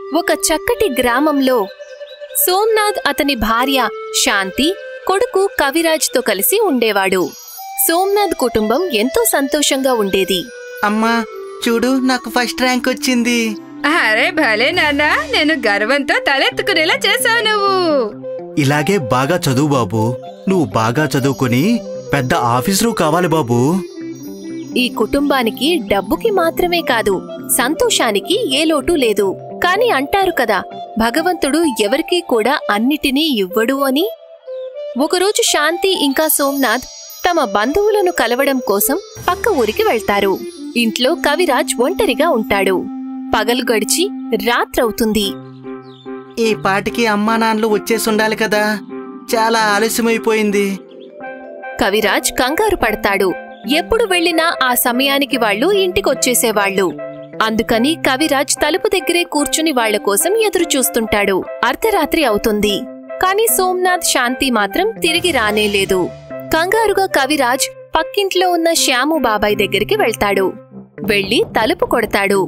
ఒక చక్కటి గ్రామంలో సోమ్నాథ్ అతని భార్య శాంతి కొడుకు కవిరాజ్తో కలిసి ఉండేవాడు సోమ్నాథ్ కుటుంబం ఎంతో సంతోషంగా ఉండేది అమ్మా చూడు నాకు ఫస్ట్ ర్యాంక్ వచ్చింది అరే భలే నాన్న నేను గర్వంతో తలెత్తుకునేలా చేసావు నువ్వు ఇలాగే బాగా చదువు బాబు నువ్వు బాగా చదువుకొని పెద్ద ఆఫీసరు కావాలి బాబు ఈ కుటుంబానికి డబ్బుకి మాత్రమే కాదు సంతోషానికి ఏ లోటు లేదు కాని అంటారు కదా భగవంతుడు ఎవరికీ కూడా అన్నిటినీ ఇవ్వడు అని ఒకరోజు శాంతి ఇంకా సోమ్నాథ్ తమ బంధువులను కలవడం కోసం పక్క ఊరికి వెళ్తారు ఇంట్లో కవిరాజ్ ఒంటరిగా ఉంటాడు పగలు గడిచి రాత్రవుతుంది ఈ పాటికి అమ్మా నాన్నలు వచ్చేసి ఉండాలి కదా చాలా ఆలస్యమైపోయింది కవిరాజ్ కంగారు పడతాడు ఎప్పుడు వెళ్ళినా ఆ సమయానికి వాళ్ళు ఇంటికొచ్చేసేవాళ్ళు అందుకని కవిరాజ్ తలుపు దగ్గరే కూర్చుని వాళ్ళ కోసం ఎదురు చూస్తుంటాడు అర్ధరాత్రి అవుతుంది కాని సోమ్నాథ్ శాంతి మాత్రం తిరిగి రానేలేదు కంగారుగా కవిరాజ్ పక్కింట్లో ఉన్న శ్యాము బాబాయ్ దగ్గరికి వెళ్తాడు వెళ్లి తలుపు కొడతాడు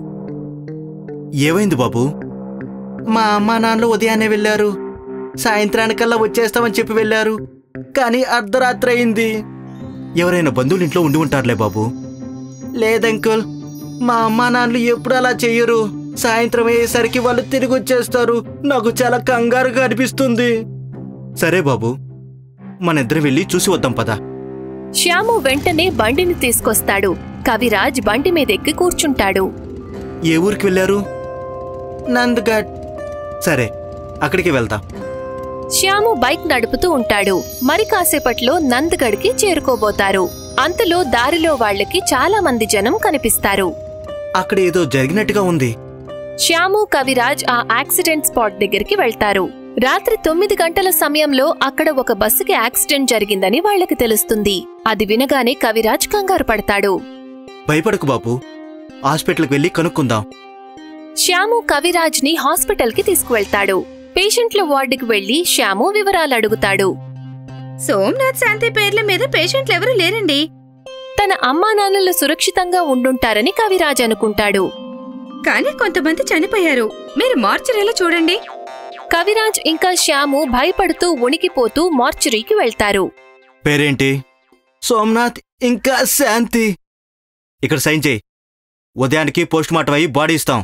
ఏమైంది బాబు మా అమ్మా నాన్నలు ఉదయాన్నే వెళ్ళారు సాయంత్రానికల్లా వచ్చేస్తామని చెప్పి వెళ్ళారు కానీ అర్ధరాత్రి అయింది ఎవరైనా బంధువులు ఇంట్లో ఉండి ఉంటారులే బాబు లేదంకుల్ మా అమ్మా నాన్నలు ఎప్పుడు అలా చెయ్యరు సాయంత్రం అయ్యేసరికి వాళ్ళు తిరిగి వచ్చేస్తారు నాకు చాలా కంగారుగా అనిపిస్తుంది సరే బాబు మన ఇద్దరం వెళ్ళి చూసి వద్దాం పదా శ్యాము వెంటనే బండిని తీసుకొస్తాడు కవిరాజ్ బండి మీదెక్కి కూర్చుంటాడు ఏ ఊరికి వెళ్ళారు నంద్ఘాట్ సరే అక్కడికి వెళ్దాం శ్యాము బైక్ నడుపుతూ ఉంటాడు మరి కాసేపట్లో నంద్గఢ్కి చేరుకోబోతారు అంతలో దారిలో వాళ్ళకి చాలా మంది జనం కనిపిస్తారు అక్కడ ఏదో జరిగినట్టుగా ఉంది శ్యాము కవిరాజ్ ఆ యాక్సిడెంట్ స్పాట్ దగ్గరికి వెళ్తారు రాత్రి తొమ్మిది గంటల సమయంలో అక్కడ ఒక బస్సుకి యాక్సిడెంట్ జరిగిందని వాళ్ళకి తెలుస్తుంది అది వినగానే కవిరాజ్ కంగారు పడతాడు భయపడకు బాబు హాస్పిటల్కి వెళ్ళి కనుక్కుందాం శ్యాము కవిరాజ్ ని హాస్పిటల్ కి తీసుకువెళ్తాడు పేషెంట్ల వార్డుకి వెళ్లి శ్యాము వివరాలు అడుగుతాడు సోమనాథ్ శాంతి పేర్ల మీద పేషెంట్లు ఎవరు లేరండి తన అమ్మా నాన్నలు సురక్షితంగా ఉండుంటారని కవిరాజ్ అనుకుంటాడు కానీ కొంతమంది చనిపోయారు మీరు మార్చరేలా చూడండి కవిరాజ్ ఇంకా శ్యాము భయపడుతూ ఉణికిపోతూ మార్చురీకి వెళ్తారు పేరేంటి సోమనాథ్ ఇంకా శాంతి ఇక్కడ సైన్ చేయి ఉదయానికి పోస్ట్ మార్టం అయ్యి బాడీ ఇస్తాం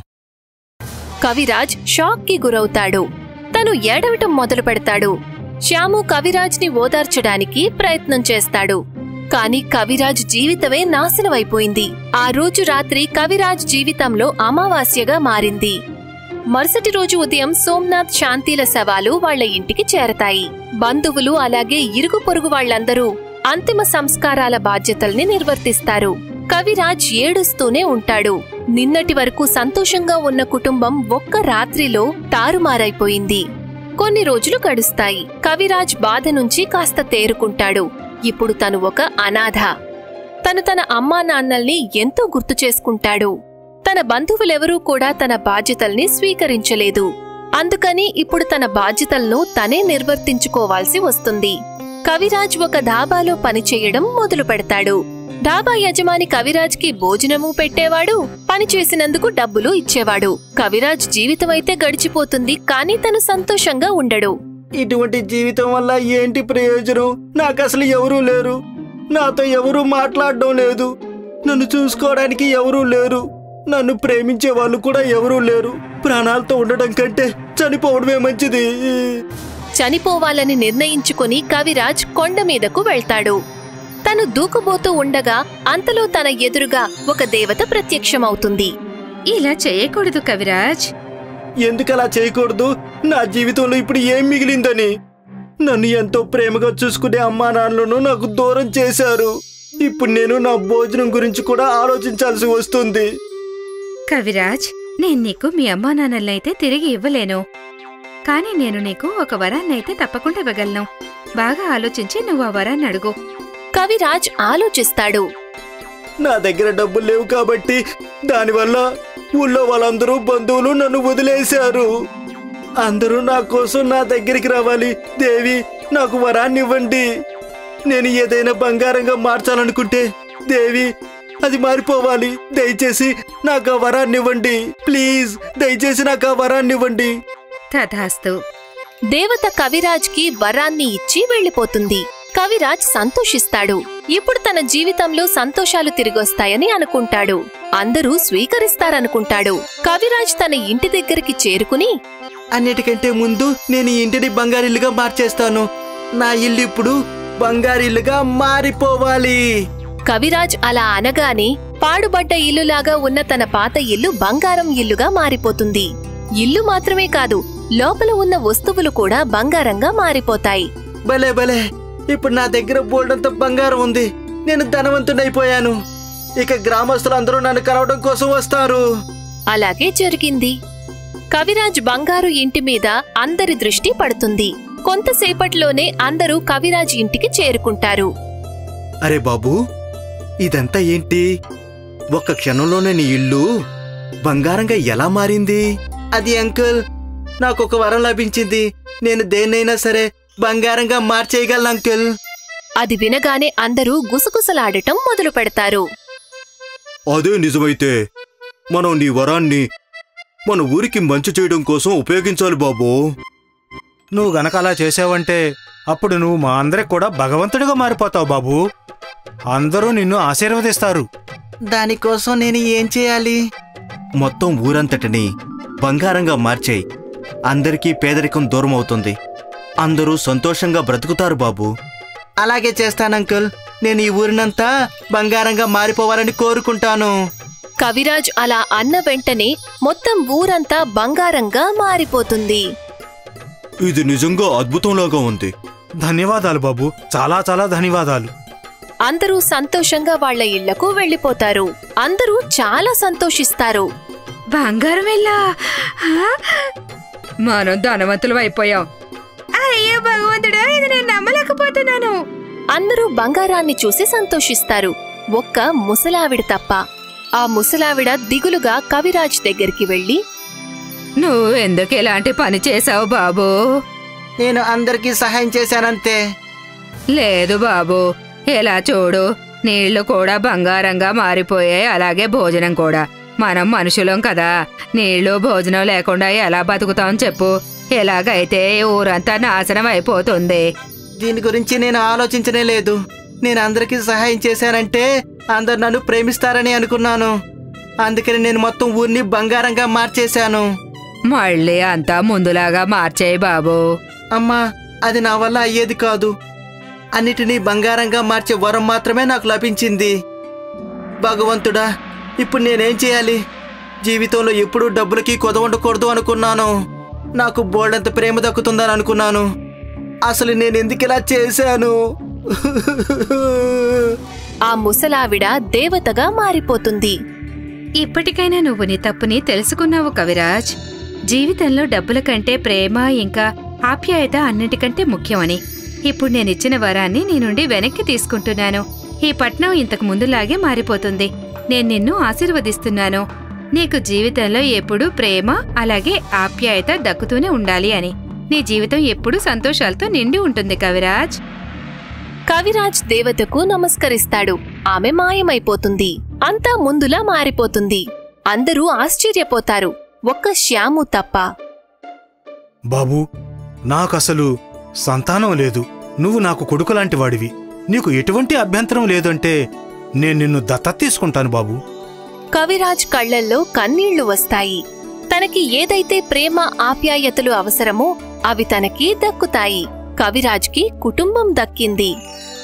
కవిరాజ్ షాక్ కి గురవుతాడు తను ఏడవటం మొదలు పెడతాడు శ్యాము కవిరాజ్ ని ఓదార్చడానికి ప్రయత్నం చేస్తాడు కాని కవిరాజ్ జీవితమే నాశనమైపోయింది ఆ రోజు రాత్రి కవిరాజ్ జీవితంలో అమావాస్యగా మారింది మరుసటి రోజు ఉదయం సోమ్నాథ్ శాంతిల శవాలు వాళ్ళ ఇంటికి చేరతాయి బంధువులు అలాగే ఇరుగు పొరుగు వాళ్ళందరూ అంతిమ సంస్కారాల బాధ్యతల్ని నిర్వర్తిస్తారు కవిరాజ్ ఏడుస్తూనే ఉంటాడు నిన్నటి వరకు సంతోషంగా ఉన్న కుటుంబం ఒక్క రాత్రిలో తారుమారైపోయింది కొన్ని రోజులు గడుస్తాయి కవిరాజ్ బాధ నుంచి కాస్త తేరుకుంటాడు ఇప్పుడు తను ఒక అనాథ తను తన అమ్మా నాన్నల్ని ఎంతో గుర్తు చేసుకుంటాడు తన బంధువులెవరూ కూడా తన బాధ్యతల్ని స్వీకరించలేదు అందుకని ఇప్పుడు తన బాధ్యతలను తనే నిర్వర్తించుకోవాల్సి వస్తుంది కవిరాజ్ ఒక ధాబాలో పనిచేయడం మొదలు పెడతాడు డాబా యజమాని కవిరాజ్కి భోజనము పెట్టేవాడు పని చేసినందుకు డబ్బులు ఇచ్చేవాడు కవిరాజ్ జీవితమైతే గడిచిపోతుంది కానీ తను సంతోషంగా ఉండడు ఇటువంటి జీవితం వల్ల ఏంటి ప్రయోజనం నాకు అసలు ఎవరూ లేరు నాతో ఎవరూ మాట్లాడడం లేదు నన్ను చూసుకోవడానికి ఎవరూ లేరు నన్ను ప్రేమించే వాళ్ళు కూడా ఎవరూ లేరు ప్రాణాలతో ఉండడం కంటే చనిపోవడమే మంచిది చనిపోవాలని నిర్ణయించుకుని కవిరాజ్ కొండ మీదకు వెళ్తాడు తను దూకుబోతూ ఉండగా అంతలో తన ఎదురుగా ఒక దేవత ప్రత్యక్షమవుతుంది ఇలా చేయకూడదు కవిరాజ్ ఎందుకలా చేయకూడదు నా జీవితంలో ఇప్పుడు ఏం మిగిలిందని నన్ను ఎంతో ప్రేమగా చూసుకునే అమ్మా నాన్నలను నాకు దూరం చేశారు ఇప్పుడు నేను నా భోజనం గురించి కూడా ఆలోచించాల్సి వస్తుంది కవిరాజ్ నేను నీకు మీ అమ్మా నాన్నలనైతే తిరిగి ఇవ్వలేను కానీ నేను నీకు ఒక వరాన్నైతే తప్పకుండా ఇవ్వగలను బాగా ఆలోచించి నువ్వు ఆ వరాన్ని అడుగు కవిరాజ్ ఆలోచిస్తాడు నా దగ్గర డబ్బులు లేవు కాబట్టి దానివల్ల ఊళ్ళో వాళ్ళందరూ బంధువులు నన్ను వదిలేశారు అందరూ నా కోసం నా దగ్గరికి రావాలి దేవి నాకు వరాన్ని ఇవ్వండి నేను ఏదైనా బంగారంగా మార్చాలనుకుంటే దేవి అది మారిపోవాలి దయచేసి నాకు ఆ వరాన్ని ఇవ్వండి ప్లీజ్ దయచేసి నాకు ఆ వరాన్ని ఇవ్వండి తథాస్తు దేవత కవిరాజ్కి వరాన్ని ఇచ్చి వెళ్ళిపోతుంది కవిరాజ్ సంతోషిస్తాడు ఇప్పుడు తన జీవితంలో సంతోషాలు తిరిగొస్తాయని అనుకుంటాడు అందరూ స్వీకరిస్తారనుకుంటాడు కవిరాజ్ తన ఇంటి దగ్గరికి చేరుకుని అన్నిటికంటే ముందు నేను ఈ ఇంటిని బంగారిల్లుగా మార్చేస్తాను నా ఇల్లు ఇప్పుడు బంగారిల్లుగా మారిపోవాలి కవిరాజ్ అలా అనగానే పాడుబడ్డ ఇల్లులాగా ఉన్న తన పాత ఇల్లు బంగారం ఇల్లుగా మారిపోతుంది ఇల్లు మాత్రమే కాదు లోపల ఉన్న వస్తువులు కూడా బంగారంగా మారిపోతాయి భలే భలే ఇప్పుడు నా దగ్గర బోల్డంత బంగారం ఉంది నేను ధనవంతుడైపోయాను ఇక గ్రామస్తులందరూ నన్ను కలవడం కోసం వస్తారు అలాగే జరిగింది కవిరాజ్ బంగారు ఇంటి మీద అందరి దృష్టి పడుతుంది కొంతసేపట్లోనే అందరూ కవిరాజ్ ఇంటికి చేరుకుంటారు అరే బాబు ఇదంతా ఏంటి ఒక్క క్షణంలోనే నీ ఇల్లు బంగారంగా ఎలా మారింది అది అంకుల్ నాకు ఒక వరం లభించింది నేను దేన్నైనా సరే బంగారంగా మార్చేయగలను అంకుల్ అది వినగానే అందరూ గుసగుసలాడటం మొదలు పెడతారు అదే నిజమైతే మనం నీ వరాన్ని మన ఊరికి మంచి చేయడం కోసం ఉపయోగించాలి బాబు నువ్వు గనక అలా చేసావంటే అప్పుడు నువ్వు మా అందరికి కూడా భగవంతుడిగా మారిపోతావు బాబు అందరూ నిన్ను ఆశీర్వదిస్తారు దానికోసం నేను ఏం చేయాలి మొత్తం ఊరంతటిని బంగారంగా మార్చేయి అందరికీ పేదరికం దూరం అవుతుంది అందరూ సంతోషంగా బ్రతుకుతారు బాబు అలాగే చేస్తాను అంకుల్ నేను ఈ ఊరినంతా బంగారంగా మారిపోవాలని కోరుకుంటాను కవిరాజ్ అలా అన్న వెంటనే మొత్తం ఊరంతా బంగారంగా మారిపోతుంది ఇది నిజంగా అద్భుతంలాగా ఉంది ధన్యవాదాలు బాబు చాలా చాలా ధన్యవాదాలు అందరూ సంతోషంగా వాళ్ళ ఇళ్లకు వెళ్లిపోతారు అందరూ చాలా సంతోషిస్తారు బంగారం వెళ్ళా మనం ధనవంతులు అయిపోయాం అయ్యో భగవంతుడా ఇది నేను నమ్మలేకపోతున్నాను అందరూ బంగారాన్ని చూసి సంతోషిస్తారు ఒక్క ముసలావిడ తప్ప ఆ ముసలావిడ దిగులుగా కవిరాజ్ దగ్గరికి వెళ్లి నువ్వు ఎందుకు ఇలాంటి పని చేసావు బాబు నేను అందరికీ సహాయం చేశానంతే లేదు బాబు ఇలా చూడు నీళ్లు కూడా బంగారంగా మారిపోయాయి అలాగే భోజనం కూడా మనం మనుషులం కదా నీళ్లు భోజనం లేకుండా ఎలా బతుకుతాం చెప్పు ఎలాగైతే ఈ ఊరంతా నాశనం అయిపోతుంది దీని గురించి నేను ఆలోచించనే లేదు నేను అందరికీ సహాయం చేశానంటే అందరు నన్ను ప్రేమిస్తారని అనుకున్నాను అందుకని నేను మొత్తం ఊరిని బంగారంగా మార్చేశాను మళ్ళీ అంతా ముందులాగా మార్చేయి బాబు అమ్మా అది నా వల్ల అయ్యేది కాదు అన్నిటినీ బంగారంగా మార్చే వరం మాత్రమే నాకు లభించింది భగవంతుడా ఇప్పుడు నేనేం చేయాలి జీవితంలో ఎప్పుడూ డబ్బులకి కొద ఉండకూడదు అనుకున్నాను నాకు బోల్డంత ప్రేమ దక్కుతుందని అనుకున్నాను అసలు నేను ఎందుకు ఇలా చేశాను ఆ ముసలావిడ దేవతగా మారిపోతుంది ఇప్పటికైనా నువ్వు నీ తప్పుని తెలుసుకున్నావు కవిరాజ్ జీవితంలో డబ్బుల కంటే ప్రేమ ఇంకా ఆప్యాయత అన్నిటికంటే ముఖ్యమని ఇప్పుడు నేనిచ్చిన వరాన్ని నీ నుండి వెనక్కి తీసుకుంటున్నాను ఈ పట్నం ఇంతకు ముందులాగే మారిపోతుంది నేను నిన్ను ఆశీర్వదిస్తున్నాను నీకు జీవితంలో ఎప్పుడూ ప్రేమ అలాగే ఆప్యాయత దక్కుతూనే ఉండాలి అని నీ జీవితం ఎప్పుడూ సంతోషాలతో నిండి ఉంటుంది కవిరాజ్ కవిరాజ్ దేవతకు నమస్కరిస్తాడు ఆమె మాయమైపోతుంది అంతా ముందులా మారిపోతుంది అందరూ ఆశ్చర్యపోతారు ఒక్క శ్యాము తప్ప బాబు నాకసలు సంతానం లేదు నువ్వు నాకు కొడుకు లాంటి వాడివి నీకు ఎటువంటి అభ్యంతరం లేదంటే నేను నిన్ను దత్తత తీసుకుంటాను బాబు కవిరాజ్ కళ్ళల్లో కన్నీళ్లు వస్తాయి తనకి ఏదైతే ప్రేమ ఆప్యాయతలు అవసరమో అవి తనకి దక్కుతాయి కవిరాజ్కి కుటుంబం దక్కింది